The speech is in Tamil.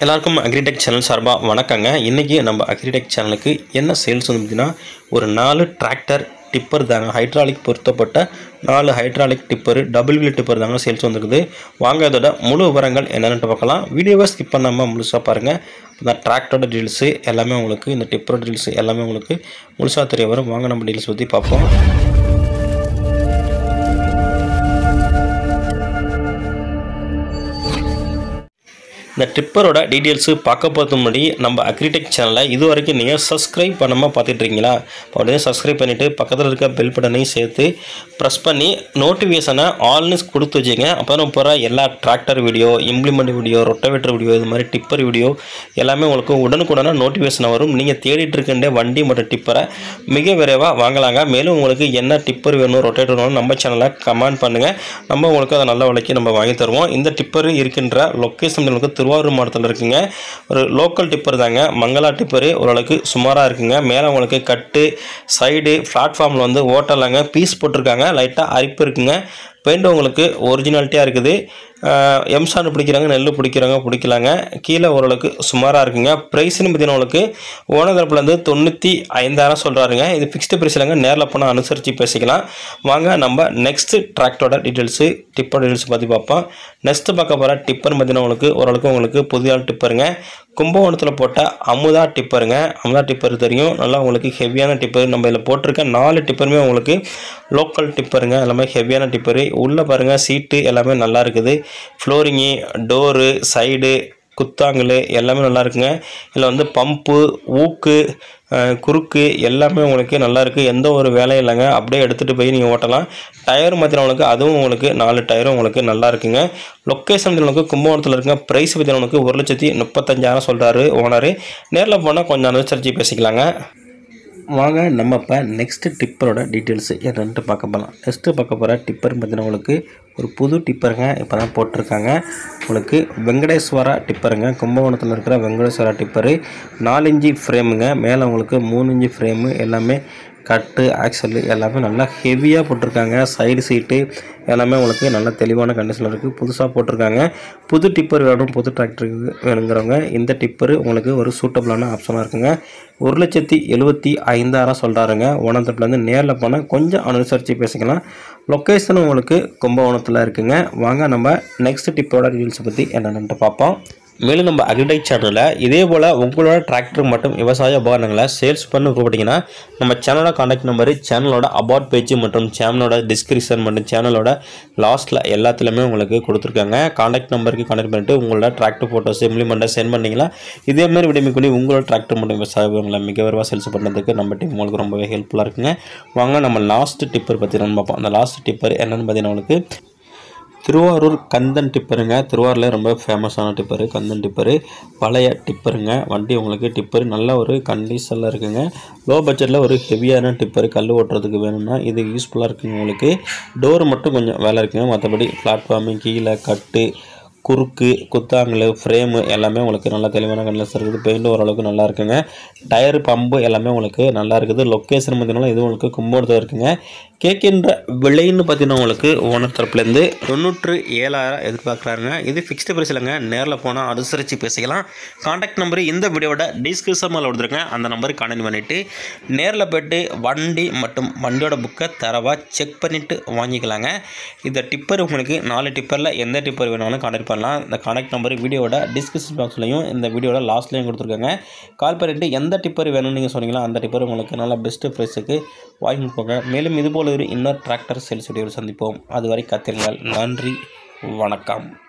எல்லாருக்கும் அக்ரிடெக் சேனல் சார்பாக வணக்கங்க இன்றைக்கி நம்ம அக்ரிடெக் சேனலுக்கு என்ன சேல்ஸ் வந்து பார்த்தீங்கன்னா ஒரு நாலு டிராக்டர் டிப்பர் தாங்க ஹைட்ராலிக் பொருத்தப்பட்ட நாலு hydraulic tipper double wheel tipper தாங்க சேல்ஸ் வந்துருக்குது வாங்க இதோட முழு விவரங்கள் என்னென்னு பார்க்கலாம் வீடியோவை ஸ்கிப் பண்ணாமல் முழுசாக பாருங்கள் இந்த டிராக்டரோட டீல்ஸு எல்லாமே உங்களுக்கு இந்த டிப்பரோட டீல்ஸு எல்லாமே உங்களுக்கு முழுசாக தெரிய வரும் வாங்க நம்ம டீல்ஸ் பற்றி பார்ப்போம் இந்த ட்ரிப்பரோட டீட்டெயில்ஸு பார்க்க போகிறது முன்னாடி நம்ம அக்ரிடெக் சேனலை இது வரைக்கும் நீங்கள் சப்ஸ்கிரைப் பண்ணாமல் பார்த்துட்டு இருக்கீங்களா உடனே சப்ஸ்கிரைப் பண்ணிவிட்டு பக்கத்தில் இருக்க பெல் பட்டனையும் சேர்த்து ப்ரெஸ் பண்ணி நோட்டிஃபிகேஷனை ஆல்னு கொடுத்து வச்சுங்க அப்போ தான் போகிற எல்லா tractor video implement video rotavator video இது மாதிரி டிப்பர் வீடியோ எல்லாமே உங்களுக்கு உடனுக்குடனே நோட்டிஃபிகேஷன் வரும் நீங்கள் தேடிட்டு இருக்கின்ற வண்டி மற்றும் டிப்பரை மிக விரைவாக வாங்கலாங்க மேலும் உங்களுக்கு என்ன டிப்பர் வேணும் ரொட்டேட்டர் வேணும் நம்ம சேனலை கமெண்ட் பண்ணுங்கள் நம்ம உங்களுக்கு அதை நல்ல விலைக்கு நம்ம வாங்கி தருவோம் இந்த டிப்பர் இருக்கின்ற லொக்கேஷன் உங்களுக்கு திருவாரூர் மாவட்டத்தில் இருக்குங்க ஒரு லோக்கல் டிப்பர் தாங்க மங்களா டிப்பரு ஓரளவுக்கு சுமாராக இருக்குங்க மேலே உங்களுக்கு கட்டு சைடு பிளாட்ஃபார்மில் வந்து ஓட்டலாங்க பீஸ் போட்டிருக்காங்க லைட்டாக அரிப்பு இருக்குங்க பெயிண்ட் உங்களுக்கு ஒரிஜினாலிட்டியாக இருக்குது எம்சான் பிடிக்கிறாங்க நெல் பிடிக்கிறாங்க பிடிக்கலாங்க கீழே ஓரளவுக்கு சுமாராக இருக்குங்க ப்ரைஸ்னு பார்த்தீங்கன்னா உங்களுக்கு ஓனர் தரப்புலேருந்து தொண்ணூற்றி ஐந்தாயிரம் சொல்கிறாருங்க இது ஃபிக்ஸ்டு ப்ரைஸ் இல்லைங்க நேரில் போனால் அனுசரித்து பேசிக்கலாம் வாங்க நம்ம நெக்ஸ்ட்டு டிராக்டரோட டீட்டெயில்ஸு டிப்பர் டீட்டெயில்ஸ் பற்றி பார்ப்போம் நெக்ஸ்ட்டு பார்க்க போகிற டிப்பர்னு பார்த்தீங்கன்னா உங்களுக்கு ஓரளவுக்கு உங்களுக்கு புதிய டிப்பருங்க கும்பகோணத்தில் போட்ட அமுதா டிப்பருங்க அமுதா டிப்பர் தெரியும் நல்லா உங்களுக்கு ஹெவியான டிப்பர் நம்ம இதில் போட்டிருக்க நாலு டிப்பருமே உங்களுக்கு லோக்கல் டிப்பருங்க எல்லாமே ஹெவியான டிப்பரு உள்ளே பாருங்கள் சீட்டு எல்லாமே நல்லா இருக்குது ஃப்ளோரிங்கு டோரு சைடு குத்தாங்கல் எல்லாமே நல்லா இருக்குங்க இதில் வந்து பம்பு ஊக்கு அஹ், குறுக்கு எல்லாமே உங்களுக்கு நல்லா இருக்குது எந்த ஒரு வேலையும் இல்லைங்க அப்படியே எடுத்துகிட்டு போய் நீங்கள் ஓட்டலாம் டயர் மாற்றினவங்களுக்கு அதுவும் உங்களுக்கு நாலு டயரும் உங்களுக்கு நல்லா இருக்குங்க லொக்கேஷன் உங்களுக்கு கும்பகோணத்தில் இருக்குங்க ப்ரைஸ் பற்றினவங்களுக்கு ஒரு லட்சத்தி முப்பத்தஞ்சாயிரம் சொல்கிறாரு ஓனரு நேரில் போனால் கொஞ்சம் அனுசரித்து பேசிக்கலாங்க வாங்க நம்ம இப்போ நெக்ஸ்ட்டு டிப்பரோட டீட்டெயில்ஸு என்னன்ட்டு பார்க்க போகலாம் நெக்ஸ்ட்டு பார்க்க போகிற டிப்பர் பார்த்தீங்கன்னா உங்களுக்கு ஒரு புது டிப்பருங்க இப்போ தான் போட்டிருக்காங்க உங்களுக்கு வெங்கடேஸ்வரா டிப்பருங்க கும்பகோணத்தில் இருக்கிற வெங்கடேஸ்வரா டிப்பரு நாலு இன்ச்சு ஃப்ரேமுங்க மேலே உங்களுக்கு மூணு இன்ச்சு ஃப்ரேமு எல்லாமே கட்டு ஆக்சல் எல்லாமே நல்லா ஹெவியாக போட்டிருக்காங்க சைடு சீட்டு எல்லாமே உங்களுக்கு நல்ல தெளிவான கண்டிஷனில் இருக்குது புதுசாக போட்டிருக்காங்க புது டிப்பர் வேணும் புது டிராக்டருக்கு வேணுங்கிறவங்க இந்த டிப்பர் உங்களுக்கு ஒரு சூட்டபிளான ஆப்ஷனாக இருக்குங்க ஒரு லட்சத்தி எழுபத்தி ஐந்தாயிரம் சொல்கிறாருங்க ஓனத்தப்புலேருந்து நேரில் போனால் கொஞ்சம் அனுசரித்து பேசிக்கலாம் லொக்கேஷன் உங்களுக்கு கும்பகோணத்தில் இருக்குங்க வாங்க நம்ம நெக்ஸ்ட் டிப்பரோட டீட்டெயில்ஸை பற்றி என்னென்னு பார்ப்போம் மேலும் நம்ம அக்ரிடெக் சேனலில் இதே போல் உங்களோட டிராக்டர் மற்றும் விவசாய உபகரணங்களை சேல்ஸ் பண்ண விருப்பப்பட்டீங்கன்னா நம்ம சேனலோட காண்டாக்ட் நம்பரு சேனலோட அபவுட் பேஜ் மற்றும் சேனலோட டிஸ்கிரிப்ஷன் மற்றும் சேனலோட லாஸ்ட்டில் எல்லாத்துலேயுமே உங்களுக்கு கொடுத்துருக்காங்க காண்டாக்ட் நம்பருக்கு காண்டாக்ட் பண்ணிட்டு உங்களோட டிராக்டர் ஃபோட்டோஸ் இம்ப்ளிமெண்ட்டை சென்ட் பண்ணிங்களா இதே மாதிரி விடைமை பண்ணி உங்களோட டிராக்டர் மற்றும் விவசாய உங்களை மிக விரைவாக சேல்ஸ் பண்ணுறதுக்கு நம்ம டீம் உங்களுக்கு ரொம்பவே ஹெல்ப்ஃபுல்லாக இருக்குங்க வாங்க நம்ம லாஸ்ட் டிப்பர் பற்றி நம்ம பார்ப்போம் அந்த லாஸ்ட் டிப்பர் என்னென்னு பார்த்தீங்கன்னா உங்களுக்கு திருவாரூர் கந்தன் டிப்பருங்க திருவாரூரில் ரொம்ப ஃபேமஸான டிப்பரு கந்தன் டிப்பரு பழைய டிப்பருங்க வண்டி உங்களுக்கு டிப்பர் நல்ல ஒரு கண்டிஷனில் இருக்குங்க லோ பட்ஜெட்டில் ஒரு ஹெவியான டிப்பர் கல் ஓட்டுறதுக்கு வேணும்னா இது யூஸ்ஃபுல்லாக இருக்குங்க உங்களுக்கு டோர் மட்டும் கொஞ்சம் வேலை இருக்குங்க மற்றபடி பிளாட்ஃபார்மு கீழே கட்டு குறுக்கு குத்தாங்கல் ஃப்ரேமு எல்லாமே உங்களுக்கு நல்லா தெளிவான கண்ணில் இருக்குது பெயிண்ட் ஓரளவுக்கு நல்லா இருக்குங்க டயர் பம்பு எல்லாமே உங்களுக்கு நல்லா இருக்குது லொக்கேஷன் பார்த்தீங்கன்னா இது உங்களுக்கு கும்போடத்தில் இருக்குங்க கேட்கின்ற விலைன்னு பார்த்தீங்கன்னா உங்களுக்கு ஓனர் தரப்புலேருந்து தொண்ணூற்று ஏழாயிரம் எதிர்பார்க்குறாங்க இது ஃபிக்ஸ்டு ப்ரைஸ் இல்லைங்க நேரில் போனால் அனுசரித்து பேசிக்கலாம் காண்டாக்ட் நம்பர் இந்த வீடியோட டிஸ்கிரிப்ஷனில் கொடுத்துருங்க அந்த நம்பருக்கு கான்டெக்ட் பண்ணிவிட்டு நேரில் போய்ட்டு வண்டி மற்றும் வண்டியோட புக்கை தரவாக செக் பண்ணிவிட்டு வாங்கிக்கலாங்க இந்த டிப்பர் உங்களுக்கு நாலு டிப்பரில் எந்த டிப்பர் வேணாலும் கான்டாக்ட் பண்ணலாம் இந்த கான்டாக்ட் நம்பர் வீடியோட டிஸ்கிரிப்ஷன் பாக்ஸ்லையும் இந்த வீடியோட லாஸ்ட்லையும் கொடுத்துருக்காங்க கால் பண்ணிட்டு எந்த டிப்பர் வேணும்னு நீங்கள் சொன்னீங்களோ அந்த டிப்பர் உங்களுக்கு நல்ல பெஸ்ட்டு ப்ரைஸுக்கு வாங்கி போங்க மேலும் இதுபோல் ஒரு இன்னொரு டிராக்டர் சேல்ஸ் வீடியோவில் சந்திப்போம் அதுவரை காத்திருங்கள் நன்றி வணக்கம்